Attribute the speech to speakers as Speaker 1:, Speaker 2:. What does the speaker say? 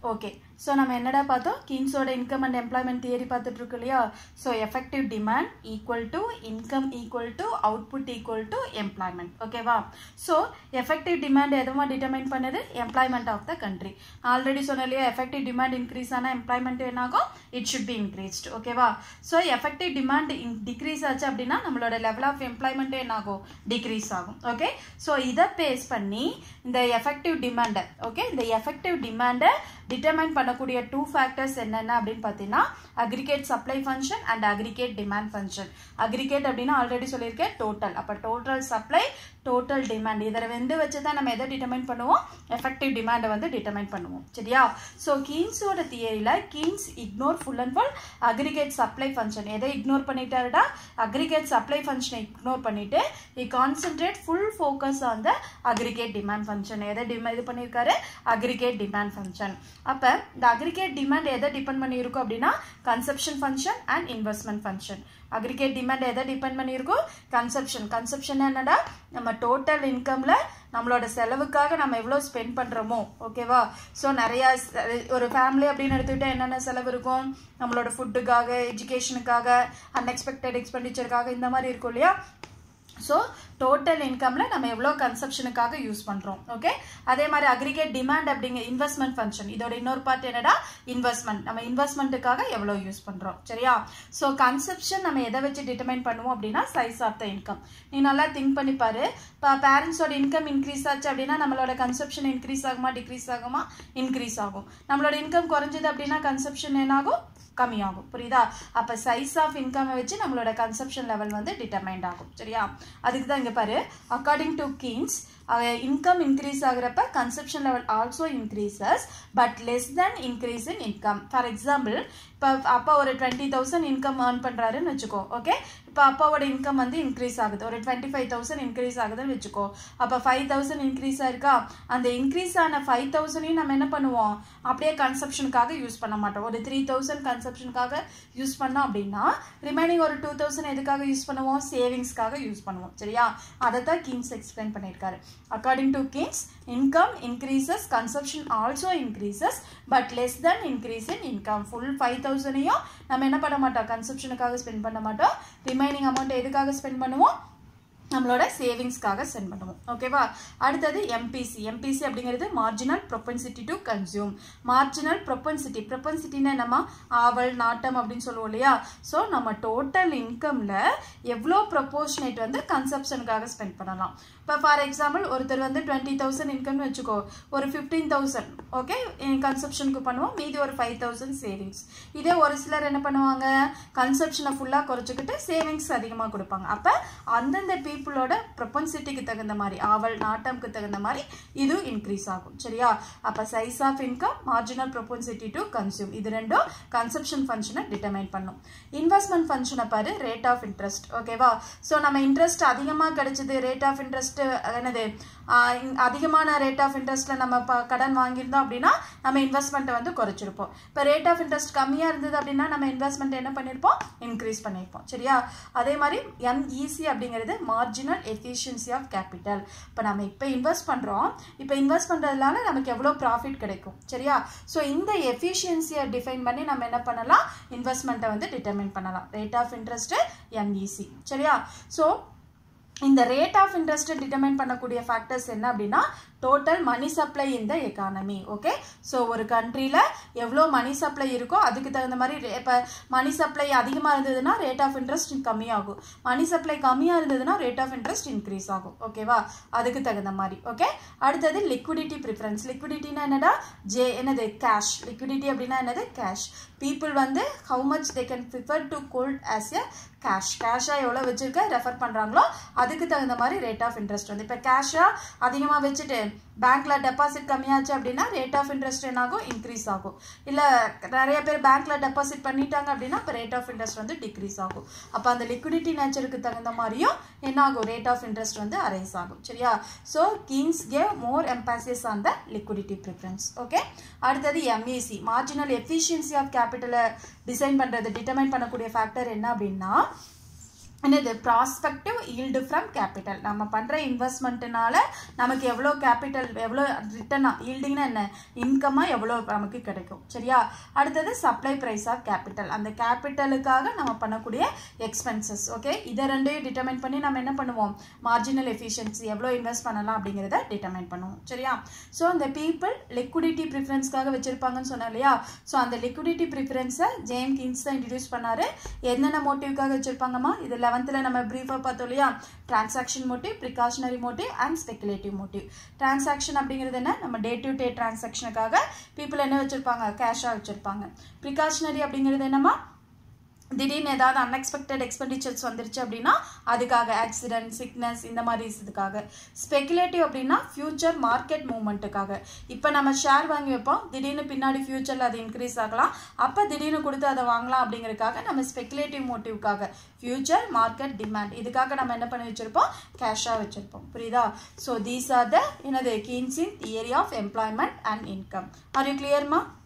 Speaker 1: okay so நம்ம என்னடா பார்த்தோம் கீன்ஸோட இன்கம் அண்ட் எம்ப்ளாய்மெண்ட் தியரி பார்த்துட்டு இருக்கோம் இல்லையா so effective demand equal to income equal to output equal to employment ஓகேவா ஸோ எஃபெக்டிவ் டிமாண்ட் எதுவும் டிட்டர்மைன் பண்ணுது employment of the country already சொன்ன இல்லையா எஃபெக்டிவ் டிமாண்ட் இன்க்ரீஸ் ஆனால் எம்ப்ளாய்மெண்ட் என்னாகும் இட் ஷுட் பி இன்க்ரீஸ்ட் ஓகேவா ஸோ எஃபெக்டிவ் டிமாண்ட் டிக்ரீஸ் ஆச்சு அப்படின்னா நம்மளோட லெவல் ஆஃப் எம்ப்ளாய்மெண்ட் என்னாகும் டிக்ரீஸ் ஆகும் ஓகே ஸோ இதை பேஸ் பண்ணி இந்த எஃபெக்டிவ் டிமாண்டை ஓகே இந்த எஃபெக்டிவ் டிமாண்டை டிட்டர்மைன் பண்ணக்கூடிய டூ ஃபேக்டர்ஸ் என்னென்ன அப்படின்னு பார்த்தீங்கன்னா aggregate supply function and aggregate demand function aggregate அப்படின்னா ஆல்ரெடி சொல்லியிருக்கேன் டோட்டல் அப்போ டோட்டல் சப்ளை டோட்டல் டிமாண்ட் இதில் வந்து வச்சு தான் நம்ம எதை டிட்டர்மைன் பண்ணுவோம் எஃபெக்டிவ் டிமாண்டை வந்து டிட்டர்மைன் பண்ணுவோம் சரியா ஸோ கீன்ஸோட தியரியில் Keynes ignore full and full aggregate supply function எதை இக்னோர் பண்ணிட்டாருடா அக்ரிகேட் சப்ளை ஃபங்க்ஷனை இக்னோர் பண்ணிட்டு இ concentrate full focus on the aggregate demand function எதை டிமா இது பண்ணியிருக்காரு அக்ரிகேட் டிமாண்ட் ஃபங்க்ஷன் அப்போ இந்த அக்ரிகேட் டிமாண்ட் எதை டிபெண்ட் பண்ணியிருக்கும் அப்படின்னா consumption function and investment function aggregate demand எதை டிபெண்ட் பண்ணியிருக்கோம் கன்செப்ஷன் கன்செப்ஷன் என்னடா நம்ம டோட்டல் இன்கமில் நம்மளோட செலவுக்காக நம்ம எவ்வளோ ஸ்பெண்ட் பண்ணுறோமோ ஓகேவா ஸோ நிறையா ஒரு ஃபேமிலி அப்படின்னு எடுத்துக்கிட்டால் என்னென்ன செலவு இருக்கும் நம்மளோட ஃபுட்டுக்காக எஜுகேஷனுக்காக அன்எக்ஸ்பெக்டட் எக்ஸ்பெண்டிச்சருக்காக இந்த மாதிரி இருக்கும் இல்லையா ஸோ டோட்டல் இன்கமில் நம்ம எவ்வளோ கன்சப்ஷனுக்காக யூஸ் பண்ணுறோம் ஓகே அதே மாதிரி அக்ரிகேட் டிமாண்ட் அப்படிங்க இன்வெஸ்ட்மெண்ட் ஃபங்க்ஷன் இதோட இன்னொரு பார்ட் என்னடா இன்வெஸ்ட்மெண்ட் நம்ம இன்வெஸ்ட்மெண்ட்டுக்காக எவ்வளோ யூஸ் பண்ணுறோம் சரியா ஸோ கன்சப்ஷன் நம்ம எதை வச்சு டிட்டர்மைன் பண்ணுவோம் அப்படின்னா சைஸ் ஆஃப் த இன்கம் நீ நல்லா திங்க் பண்ணி பாரு இப்போ பேரண்ட்ஸோட இன்கம் இன்க்ரீஸ் ஆச்சு அப்படின்னா நம்மளோட கன்சப்ஷன் இன்க்ரீஸ் ஆகுமா டிக்ரீஸ் ஆகுமா இன்க்ரீஸ் ஆகும் நம்மளோட இன்கம் குறைஞ்சது அப்படின்னா கன்சப்ஷன் என்னாகும் கம்மியாகும் புரியுதா அப்போ சைஸ் ஆஃப் இன்கம் வச்சு நம்மளோட கன்சப்ஷன் லெவல் வந்து டிட்டர்மைண்ட் ஆகும் சரியா அதுக்கு தான் இங்கே பாரு according to Keynes income increase ஆகுறப்ப consumption level also increases but less then increase in income for example இப்போ அப்பா ஒரு டுவெண்ட்டி தௌசண்ட் இன்கம் ஏர்ன் பண்ணுறாருன்னு வச்சுக்கோ ஓகே இப்போ அப்பாவோட இன்கம் வந்து இன்க்ரீஸ் ஆகுது ஒரு டுவெண்ட்டி ஃபைவ் தௌசண்ட் இன்க்ரீஸ் ஆகுதுன்னு வச்சுக்கோ அப்போ ஃபைவ் தௌசண்ட் இன்க்ரீஸ் ஆயிருக்கா அந்த இன்க்ரீஸ் ஆன ஃபைவ் தௌசண்டையும் நம்ம என்ன பண்ணுவோம் அப்படியே கன்சப்ஷனுக்காக யூஸ் பண்ண மாட்டோம் ஒரு த்ரீ தௌசண்ட் கன்சப்ஷனுக்காக யூஸ் பண்ணோம் அப்படின்னா ரிமைனிங் ஒரு டூ தௌசண்ட் எதுக்காக யூஸ் பண்ணுவோம் சேவிங்ஸ்க்காக யூஸ் பண்ணுவோம் சரியா அதை தான் கீன்ஸ் எக்ஸ்பிளைன் பண்ணியிருக்காரு according to Keynes income increases consumption also increases but less then increase in income full five தௌசண்டையும் நம்ம என்ன பண்ண மாட்டோம் கன்சப்ஷனுக்காக ஸ்பெண்ட் பண்ண மாட்டோம் ரிமைனிங் அமௌண்ட் எதுக்காக ஸ்பெண்ட் பண்ணுவோம் நம்மளோட சேவிங்ஸ்க்காக சென்ட் பண்ணுவோம் ஓகேவா அடுத்தது எம்பிசி எம்பிசி அப்படிங்கிறது marginal propensity to consume marginal propensity ப்ரொப்பன்சிட்டின்னா என்னம்மா ஆவல் நாட்டம் அப்படின்னு சொல்லுவோம் இல்லையா ஸோ நம்ம டோட்டல் இன்கமில் எவ்வளோ ப்ரொப்போர்ஷனேட் வந்து கன்சப்ஷனுக்காக ஸ்பெண்ட் பண்ணலாம் இப்போ ஃபார் எக்ஸாம்பிள் ஒருத்தர் வந்து டுவெண்ட்டி தௌசண்ட் இன்கம்னு வச்சுக்கோ ஒரு ஃபிஃப்டீன் தௌசண்ட் ஓகே கன்சப்ஷனுக்கு பண்ணுவோம் மீதி ஒரு ஃபைவ் தௌசண்ட் சேவிங்ஸ் இதே ஒரு சிலர் என்ன பண்ணுவாங்க கன்சப்ஷனை ஃபுல்லாக குறைச்சிக்கிட்டு சேவிங்ஸ் அதிகமாக கொடுப்பாங்க அப்போ அந்தந்த பீப்புளோட ப்ரொப்பன்சிட்டிக்கு தகுந்த மாதிரி ஆவல் நாட்டம்க்கு தகுந்த மாதிரி இது இன்க்ரீஸ் ஆகும் சரியா அப்போ size of income marginal propensity to consume இது ரெண்டும் கன்சப்ஷன் ஃபங்க்ஷனை டிட்டர்மைன் பண்ணும் இன்வெஸ்ட்மெண்ட் ஃபங்க்ஷனை பாரு ரேட் ஆஃப் இன்ட்ரெஸ்ட் ஓகேவா ஸோ நம்ம இன்ட்ரெஸ்ட் அதிகமாக கிடைச்சது ரேட் ஆஃப் இன்ட்ரெஸ்ட் என்னது அதிகமான ரேட் ஆஃப் இன்ட்ரெஸ்ட்டில் நம்ம இப்போ கடன் வாங்கியிருந்தோம் அப்படின்னா நம்ம இன்வெஸ்ட்மெண்ட்டை வந்து குறைச்சிருப்போம் இப்போ ரேட் ஆஃப் இன்ட்ரெஸ்ட் கம்மியாக இருந்தது அப்படின்னா நம்ம இன்வெஸ்ட்மெண்ட் என்ன பண்ணியிருப்போம் இன்க்ரீஸ் பண்ணியிருப்போம் சரியா அதே மாதிரி எம்இசி அப்படிங்கிறது மார்ஜினல் எஃபிஷியன்சி ஆஃப் கேபிட்டல் இப்போ நம்ம இப்போ இன்வெஸ்ட் பண்ணுறோம் இப்போ இன்வெஸ்ட் பண்ணுறதுனால நமக்கு எவ்வளோ ப்ராஃபிட் கிடைக்கும் சரியா ஸோ இந்த எஃபிஷியன்சியை டிஃபைன் பண்ணி நம்ம என்ன பண்ணலாம் இன்வெஸ்ட்மெண்ட்டை வந்து டிட்டர்மின் பண்ணலாம் ரேட் ஆஃப் இன்ட்ரெஸ்ட்டு எம்இசி சரியா ஸோ இந்த ரேட் ஆஃப் இன்ட்ரெஸ்ட்டை டிட்டர்மைன் பண்ணக்கூடிய ஃபேக்டர்ஸ் என்ன அப்படின்னா டோட்டல் மணி சப்ளை இந்த எக்கானமி ஓகே ஸோ ஒரு கண்ட்ரியில் எவ்வளோ மணி சப்ளை இருக்கோ அதுக்கு தகுந்த மாதிரி இப்போ மணி சப்ளை அதிகமாக இருந்ததுன்னா ரேட் ஆஃப் இன்ட்ரெஸ்ட் கம்மியாகும் மணி சப்ளை கம்மியாக இருந்ததுன்னா ரேட் ஆஃப் இன்ட்ரெஸ்ட் இன்க்ரீஸ் ஆகும் ஓகேவா அதுக்கு தகுந்த மாதிரி ஓகே அடுத்தது லிக்விடிட்டி ப்ரிஃபரன்ஸ் லிக்விடிட்டினா என்னடா ஜே என்னது கேஷ் லிக்விடிட்டி அப்படின்னா என்னது கேஷ் பீப்புள் வந்து how much they can prefer to hold as a cash கேஷாக எவ்வளோ வச்சுருக்க ரெஃபர் பண்ணுறாங்களோ அதுக்கு தகுந்த மாதிரி ரேட் ஆஃப் இன்ட்ரெஸ்ட் வந்து இப்போ கேஷாக அதிகமாக வச்சுட்டு பேங்க்கில் டெபாசிட் கம்மியாச்சு அப்படின்னா ரேட் ஆஃப் இன்ட்ரெஸ்ட் என்னாகும் இன்க்ரீஸ் ஆகும் இல்லை நிறைய பேர் பேங்க்கில் டெபாசிட் பண்ணிட்டாங்க அப்படின்னா இப்போ ரேட் ஆஃப் இன்ட்ரெஸ்ட் வந்து டிக்ரீஸ் ஆகும் அப்போ அந்த லிக்விடிட்டி நேச்சருக்கு தகுந்த மாதிரியும் என்ன ஆகும் ரேட் ஆஃப் இன்ட்ரெஸ்ட் வந்து அரைஸ் ஆகும் சரியா so Keynes gave more emphasis on the liquidity preference okay அடுத்தது எம்ஏசி மார்ஜினல் எஃபிஷியன்சி ஆஃப் கேபிட்டலை டிசைன் பண்ணுறது டிட்டர்மைன் பண்ணக்கூடிய ஃபேக்டர் என்ன அப்படின்னா என்னது ப்ராஸ்பெக்டிவ் ஈல்டு ஃப்ரம் கேபிட்டல் நம்ம பண்ணுற இன்வெஸ்ட்மெண்ட்டுனால நமக்கு எவ்வளோ கேபிட்டல் எவ்வளோ ரிட்டர்னாக ஈல்டிங்னா என்ன இன்கமாக எவ்வளோ நமக்கு கிடைக்கும் சரியா அடுத்தது சப்ளை ப்ரைஸ் ஆஃப் கேபிட்டல் அந்த கேபிட்டலுக்காக நம்ம பண்ணக்கூடிய எக்ஸ்பென்சஸ் ஓகே இதை ரெண்டையும் டிட்டர்மைன் பண்ணி நம்ம என்ன பண்ணுவோம் மார்ஜினல் எஃபிஷியன்சி எவ்வளோ இன்வெஸ்ட் பண்ணலாம் அப்படிங்கிறத டிட்டர்மைன் பண்ணுவோம் சரியா ஸோ அந்த பீப்புள் லிக்விடிட்டி ப்ரிஃபரன்ஸ்க்காக வச்சுருப்பாங்கன்னு சொன்னேன் இல்லையா ஸோ அந்த லிக்விடிட்டி ப்ரிஃபரன்ஸை ஜேம் கின்ஸ் தான் இன்ட்ரடியூஸ் பண்ணார் என்னென்ன மோட்டிவ்க்காக வச்சுருப்பாங்கம்மா இது லெவன்த்தில் நம்ம ப்ரீஃபாக பார்த்தோம் இல்லையா transaction motive precautionary motive and speculative motive transaction அப்படிங்கிறது என்ன நம்ம டே டு டே டிரான்சாக்ஷனுக்காக பீப்புள் என்ன வச்சுருப்பாங்க கேஷாக வச்சுருப்பாங்க ப்ரிகாஷனரி அப்படிங்கிறது என்னம்மா திடீர்னு ஏதாவது அன்எக்ஸ்பெக்டட் எக்ஸ்பெண்டிச்சர்ஸ் வந்துருச்சு அப்படின்னா அதுக்காக ஆக்சிடென்ட் சிக்னஸ் இந்த மாதிரி இதுக்காக ஸ்பெகுலேட்டிவ் அப்படின்னா ஃபியூச்சர் மார்க்கெட் மூவ்மெண்ட்டுக்காக இப்போ நம்ம ஷேர் வாங்கி வைப்போம் திடீர்னு பின்னாடி ஃபியூச்சரில் அது இன்க்ரீஸ் ஆகலாம் அப்போ திடீர்னு கொடுத்து அதை வாங்கலாம் அப்படிங்கிறதுக்காக நம்ம ஸ்பெகுலேட்டிவ் மோட்டிவ்க்காக ஃபியூச்சர் மார்க்கெட் டிமாண்ட் இதுக்காக நம்ம என்ன பண்ணி வச்சுருப்போம் கேஷாக வச்சுருப்போம் புரியுதா ஸோ தீஸ் ஆர் த என்னது Keynes in theory of employment and income are you கிளியர்மா